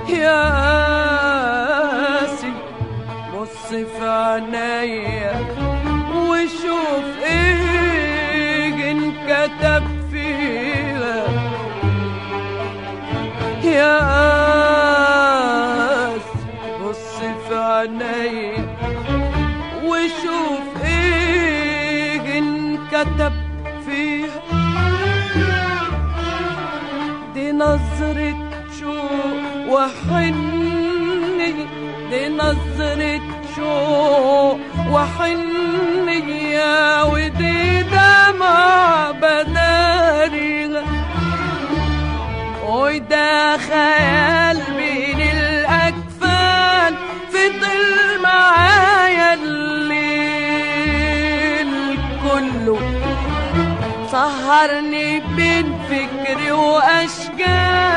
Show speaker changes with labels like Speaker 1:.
Speaker 1: يا قاسي بص في عينيا وشوف ايه انكتب فيها يا قاسي بص في عينيا وشوف ايه انكتب فيها دي نظرة شوق وحني دي نظرة شوق وحنية ودي دمع بداريها وده خيال بين الأكفان فضل معايا الليل كله سهرني بين فكري واشجار